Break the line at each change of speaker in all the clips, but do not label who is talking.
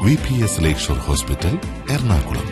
V P S lakeshore hospital Ernakulam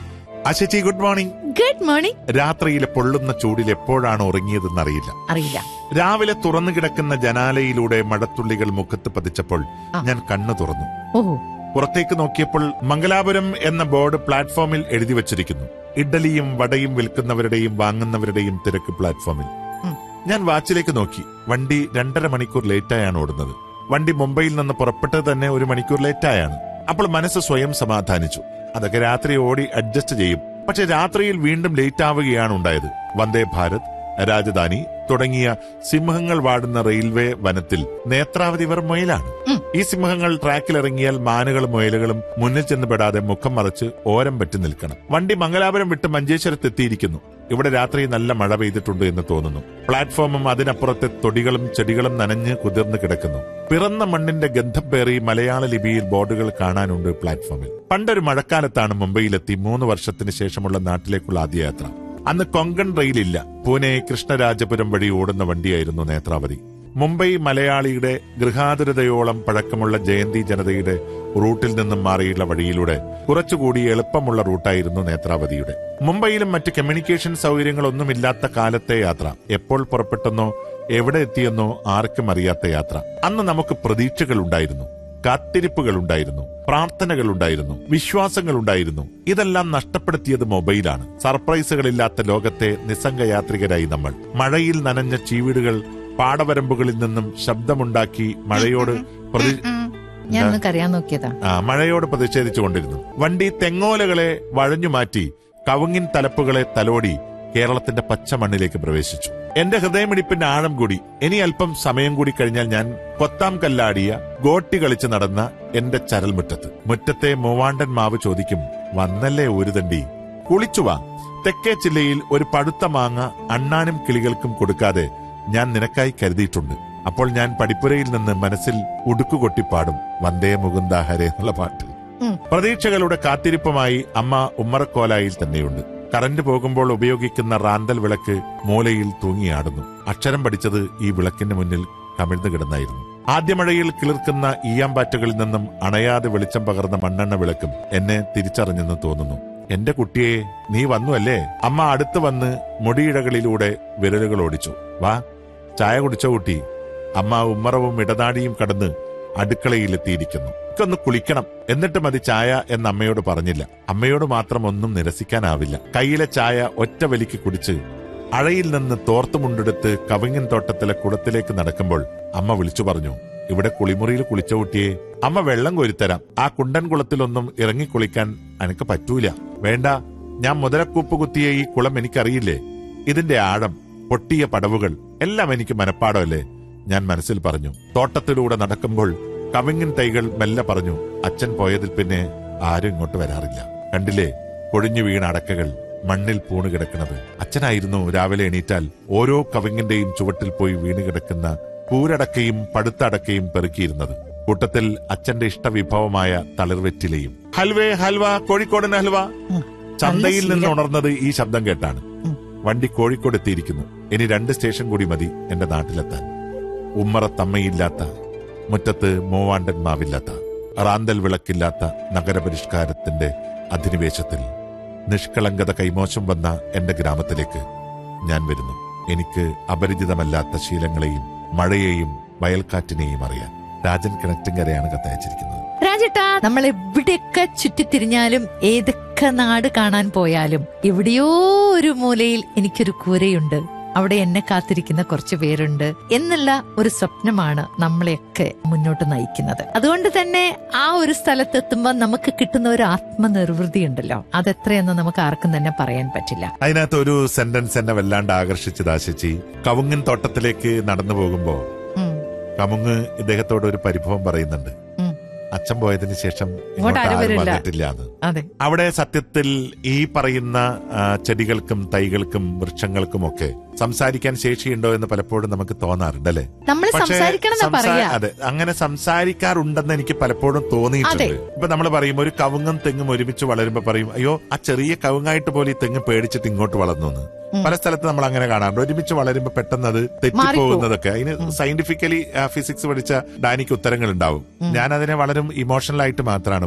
അശച്ചി good morning
good morning
രാത്രിയിലെ പൊള്ളുന്ന ചൂടിൽ എപ്പോഴാണ് ഉറങ്ങിയതെന്നറിയില്ല
അറിയില്ല
രാവിലെ തുറന്നു കിടക്കുന്ന ജനാലയിലൂടെ മഴത്തുള്ളികൾ മുഖത്ത് പതിച്ചപ്പോൾ
ആ.
ഞാൻ കണ്ണു തുറന്നു
ഓ
പുറത്തേക്ക് നോക്കിയപ്പോൾ മംഗലാപുരം എന്ന ബോർഡ് പ്ലാറ്റ്ഫോമിൽ എഴുതി വച്ചിരിക്കുന്നു ഇഡ്ഡലിയും വടയും വിൽക്കുന്നവരുടെയും വാങ്ങുന്നവരുടെയും തിരക്ക് പ്ലാറ്റ്ഫോമിൽ
ഉം.
ഞാൻ വാച്ചിലേക്ക് നോക്കി വണ്ടി രണ്ടര മണിക്കൂർ ലേറ്റായാണ് ഓടുന്നത് വണ്ടി മുംബൈയിൽ നിന്ന് പുറപ്പെട്ടത് തന്നെ ഒരു മണിക്കൂർ ലേറ്റായാണ് അപ്പോൾ മനസ്സ് സ്വയം സമാധാനിച്ചു അതൊക്കെ രാത്രി ഓടി അഡ്ജസ്റ്റ് ചെയ്യും പക്ഷെ രാത്രിയിൽ വീണ്ടും ലേറ്റ് ആവുകയാണ് ഉണ്ടായത് വന്ദേ ഭാരത് രാജധാനി തുടങ്ങിയ സിംഹങ്ങൾ വാടുന്ന റെയിൽവേ വനത്തിൽ നേത്രാവതി ഇവർ മുയലാണ്
ഉം.
ഈ സിംഹങ്ങൾ ട്രാക്കിലിറങ്ങിയാൽ മാനുകളും മുയലുകളും മുന്നിൽ ചെന്ന് പെടാതെ മുഖം മറച്ച് ഓരം പറ്റി നിൽക്കണം വണ്ടി മംഗലാപുരം വിട്ട് മഞ്ചേശ്വരത്ത് എത്തിയിരിക്കുന്നു ഇവിടെ രാത്രി നല്ല മഴ പെയ്തിട്ടുണ്ട് എന്ന് തോന്നുന്നു പ്ലാറ്റ്ഫോമും അതിനപ്പുറത്തെ തൊടികളും ചെടികളും നനഞ്ഞ് കുതിർന്ന് കിടക്കുന്നു പിറന്ന മണ്ണിന്റെ ഗന്ധം പേറി മലയാള ലിപിയിൽ ബോർഡുകൾ കാണാനുണ്ട് പ്ലാറ്റ്ഫോമിൽ പണ്ടൊരു മഴക്കാലത്താണ് മുംബൈയിലെത്തി മൂന്ന് വർഷത്തിന് ശേഷമുള്ള നാട്ടിലേക്കുള്ള ആദ്യ യാത്ര അന്ന് കൊങ്കൺ റെയിലില്ല പൂനെ കൃഷ്ണരാജപുരം വഴി ഓടുന്ന വണ്ടിയായിരുന്നു നേത്രാവതി മുംബൈ മലയാളിയുടെ ഗൃഹാതുരതയോളം പഴക്കമുള്ള ജയന്തി ജനതയുടെ റൂട്ടിൽ നിന്നും മാറിയുള്ള വഴിയിലൂടെ കുറച്ചുകൂടി എളുപ്പമുള്ള റൂട്ടായിരുന്നു നേത്രാവതിയുടെ മുംബൈയിലും മറ്റ് കമ്മ്യൂണിക്കേഷൻ സൗകര്യങ്ങളൊന്നുമില്ലാത്ത കാലത്തെ യാത്ര എപ്പോൾ പുറപ്പെട്ടെന്നോ എവിടെ എത്തിയെന്നോ ആർക്കും അറിയാത്ത യാത്ര അന്ന് നമുക്ക് പ്രതീക്ഷകൾ ഉണ്ടായിരുന്നു കാത്തിരിപ്പുകൾ ഉണ്ടായിരുന്നു പ്രാർത്ഥനകൾ ഉണ്ടായിരുന്നു വിശ്വാസങ്ങൾ ഉണ്ടായിരുന്നു ഇതെല്ലാം നഷ്ടപ്പെടുത്തിയത് മൊബൈലാണ് സർപ്രൈസുകളില്ലാത്ത ലോകത്തെ നിസ്സംഗ യാത്രികരായി നമ്മൾ മഴയിൽ നനഞ്ഞ ചീവീടുകൾ പാടവരമ്പുകളിൽ നിന്നും ശബ്ദമുണ്ടാക്കി മഴയോട് പ്രതി
ഞാൻ ഒന്ന് കരയാൻ നോക്കിയതാ
ആ മഴയോട് പ്രതിഷേധിച്ചുകൊണ്ടിരുന്നു വണ്ടി തെങ്ങോലകളെ വഴഞ്ഞു മാറ്റി കവുങ്ങിൻ തലപ്പുകളെ തലോടി കേരളത്തിന്റെ പച്ച മണ്ണിലേക്ക് പ്രവേശിച്ചു എന്റെ ഹൃദയമിടിപ്പിന്റെ ആഴം കൂടി ഇനി അല്പം സമയം കൂടി കഴിഞ്ഞാൽ ഞാൻ കൊത്താം കല്ലാടിയ ഗോട്ടി കളിച്ച് നടന്ന എന്റെ ചരൽമുറ്റത്ത് മുറ്റത്തെ മൂവാണ്ടൻ മാവ് ചോദിക്കും വന്നല്ലേ ഒരു തണ്ടി കുളിച്ചു വാ തെക്കേ ജില്ലയിൽ ഒരു പടുത്ത മാങ്ങ അണ്ണാനും കിളികൾക്കും കൊടുക്കാതെ ഞാൻ നിനക്കായി കരുതിയിട്ടുണ്ട് അപ്പോൾ ഞാൻ പടിപ്പുരയിൽ നിന്ന് മനസ്സിൽ ഉടുക്കുകൊട്ടി പാടും വന്ദേ മുകുന്ദ ഹരേ എന്നുള്ള പാട്ട്
ഉം.
പ്രതീക്ഷകളുടെ കാത്തിരിപ്പുമായി അമ്മ ഉമ്മറക്കോലായിൽ തന്നെയുണ്ട് കറന്റ് പോകുമ്പോൾ ഉപയോഗിക്കുന്ന റാന്തൽ വിളക്ക് മൂലയിൽ തൂങ്ങിയാടുന്നു അക്ഷരം പഠിച്ചത് ഈ വിളക്കിന് മുന്നിൽ കമിഴ്ന്നു കിടന്നായിരുന്നു ആദ്യ മഴയിൽ കിളിർക്കുന്ന ഈയാമ്പാറ്റകളിൽ നിന്നും അണയാതെ വെളിച്ചം പകർന്ന മണ്ണെണ്ണ വിളക്കും എന്നെ തിരിച്ചറിഞ്ഞെന്ന് തോന്നുന്നു എന്റെ കുട്ടിയെ നീ വന്നു അല്ലേ അമ്മ അടുത്ത് വന്ന് മുടിയിഴകളിലൂടെ വിരലുകൾ ഓടിച്ചു വാ ചായ കുടിച്ചോ കുട്ടി അമ്മ ഉമ്മറവും ഇടനാടിയും കടന്ന് അടുക്കളയിലെത്തിയിരിക്കുന്നു എനിക്കൊന്ന് കുളിക്കണം എന്നിട്ട് മതി ചായ എന്ന് അമ്മയോട് പറഞ്ഞില്ല അമ്മയോട് മാത്രം ഒന്നും നിരസിക്കാനാവില്ല കയ്യിലെ ചായ ഒറ്റ വലിക്ക് കുടിച്ച് അഴയിൽ നിന്ന് തോർത്തുമുണ്ടെടുത്ത് കവിങ്ങൻ തോട്ടത്തിലെ കുടത്തിലേക്ക് നടക്കുമ്പോൾ അമ്മ വിളിച്ചു പറഞ്ഞു ഇവിടെ കുളിമുറിയിൽ കുളിച്ച കുട്ടിയെ അമ്മ വെള്ളം കോരിത്തരാം ആ കുണ്ടൻ കുളത്തിലൊന്നും ഇറങ്ങി കുളിക്കാൻ എനിക്ക് പറ്റൂല വേണ്ട ഞാൻ മുതലക്കൂപ്പ് കുത്തിയ ഈ കുളം എനിക്കറിയില്ലേ ഇതിന്റെ ആഴം പൊട്ടിയ പടവുകൾ എല്ലാം എനിക്ക് മനപ്പാടമല്ലേ ഞാൻ മനസ്സിൽ പറഞ്ഞു തോട്ടത്തിലൂടെ നടക്കുമ്പോൾ കവിങ്ങിൻ തൈകൾ മെല്ലെ പറഞ്ഞു അച്ഛൻ പോയതിൽ പിന്നെ ആരും ഇങ്ങോട്ട് വരാറില്ല കണ്ടില്ലേ കൊഴിഞ്ഞു വീണ അടക്കകൾ മണ്ണിൽ പൂണ് കിടക്കുന്നത് അച്ഛനായിരുന്നു രാവിലെ എണീറ്റാൽ ഓരോ കവിങ്ങിന്റെയും ചുവട്ടിൽ പോയി വീണ് കിടക്കുന്ന കൂരടക്കയും പടുത്ത അടക്കയും പെറുക്കിയിരുന്നത് കൂട്ടത്തിൽ അച്ഛന്റെ ഇഷ്ടവിഭവമായ തളിർവെറ്റിലയും ഹൽവേ ഹൽവ കോഴിക്കോടൻ ഹൽവ
ഉം.
ചന്തയിൽ
നല്ല
നിന്ന്
ശീലം.
ഉണർന്നത് ഈ ശബ്ദം കേട്ടാണ്
ഉം.
വണ്ടി കോഴിക്കോട് എത്തിയിരിക്കുന്നു ഇനി രണ്ട് സ്റ്റേഷൻ കൂടി മതി എന്റെ നാട്ടിലെത്താൻ ഉമ്മറത്തമ്മയില്ലാത്ത മുറ്റത്ത് മൂവാണ്ടൻ മാവില്ലാത്ത റാന്തൽ വിളക്കില്ലാത്ത നഗരപരിഷ്കാരത്തിന്റെ അധിനിവേശത്തിൽ നിഷ്കളങ്കത കൈമോശം വന്ന എന്റെ ഗ്രാമത്തിലേക്ക് ഞാൻ വരുന്നു എനിക്ക് അപരിചിതമല്ലാത്ത ശീലങ്ങളെയും മഴയെയും വയൽക്കാറ്റിനെയും അറിയാൻ രാജൻ കിണറ്റിങ്കരയാണ് കത്തയച്ചിരിക്കുന്നത്
രാജേട്ടാ നമ്മൾ എവിടെയൊക്കെ ചുറ്റിത്തിരിഞ്ഞാലും ഏതൊക്കെ നാട് കാണാൻ പോയാലും എവിടെയോ ഒരു മൂലയിൽ എനിക്കൊരു കൂരയുണ്ട് അവിടെ എന്നെ കാത്തിരിക്കുന്ന കുറച്ചു പേരുണ്ട് എന്നുള്ള ഒരു സ്വപ്നമാണ് നമ്മളെയൊക്കെ മുന്നോട്ട് നയിക്കുന്നത് അതുകൊണ്ട് തന്നെ ആ ഒരു സ്ഥലത്തെത്തുമ്പോൾ നമുക്ക് കിട്ടുന്ന ഒരു ആത്മനിർവൃതി ഉണ്ടല്ലോ അതെത്രയെന്ന് നമുക്ക് ആർക്കും തന്നെ പറയാൻ പറ്റില്ല
അതിനകത്ത് ഒരു സെന്റൻസ് എന്നെ വല്ലാണ്ട് ആകർഷിച്ചതാ ശശി കവുങ്ങൻ തോട്ടത്തിലേക്ക് നടന്നു പോകുമ്പോ
ഉം,
കമുങ്ങ് ഇദ്ദേഹത്തോട് ഒരു പരിഭവം പറയുന്നുണ്ട്
ഉം.
അച്ഛൻ പോയതിനു ശേഷം
ഇങ്ങോട്ട്
ഇങ്ങോട്ട്
ആരും
ആരും
വരില്ല.
വന്നിട്ടില്ല എന്ന്
അതെ
അവിടെ സത്യത്തിൽ ഈ പറയുന്ന ആ, ചെടികൾക്കും തൈകൾക്കും വൃക്ഷങ്ങൾക്കും ഒക്കെ സംസാരിക്കാൻ ശേഷിയുണ്ടോ എന്ന് പലപ്പോഴും നമുക്ക് തോന്നാറുണ്ട് അല്ലെ
നമ്മൾ സംസാരിക്കണം എന്നാ പറയാ
അതെ അങ്ങനെ സംസാരിക്കാറുണ്ടെന്ന് എനിക്ക് പലപ്പോഴും തോന്നിയിട്ടുണ്ട്
അതെ.
ഇപ്പൊ നമ്മൾ പറയും ഒരു കവുങ്ങും തെങ്ങും ഒരുമിച്ച് വളരുമ്പോ പറയും അയ്യോ ആ ചെറിയ കവുങ്ങായിട്ട് പോലും ഈ തെങ്ങ് പേടിച്ചിട്ട് ഇങ്ങോട്ട് വളർന്നു എന്ന്
ഉം.
പല സ്ഥലത്ത് നമ്മൾ അങ്ങനെ കാണാറുണ്ട് ഒരുമിച്ച് വളരുമ്പോ പെട്ടെന്ന് അത് തെറ്റിപ്പോകുന്നതൊക്കെ അതിന് സയന്റിഫിക്കലി ഫിസിക്സ് പഠിച്ച ഡാനിക്ക് ഉത്തരങ്ങൾ ഉണ്ടാവും ഞാൻ അതിനെ വളരെ ഇമോഷണൽ ആയിട്ട് മാത്രമാണ്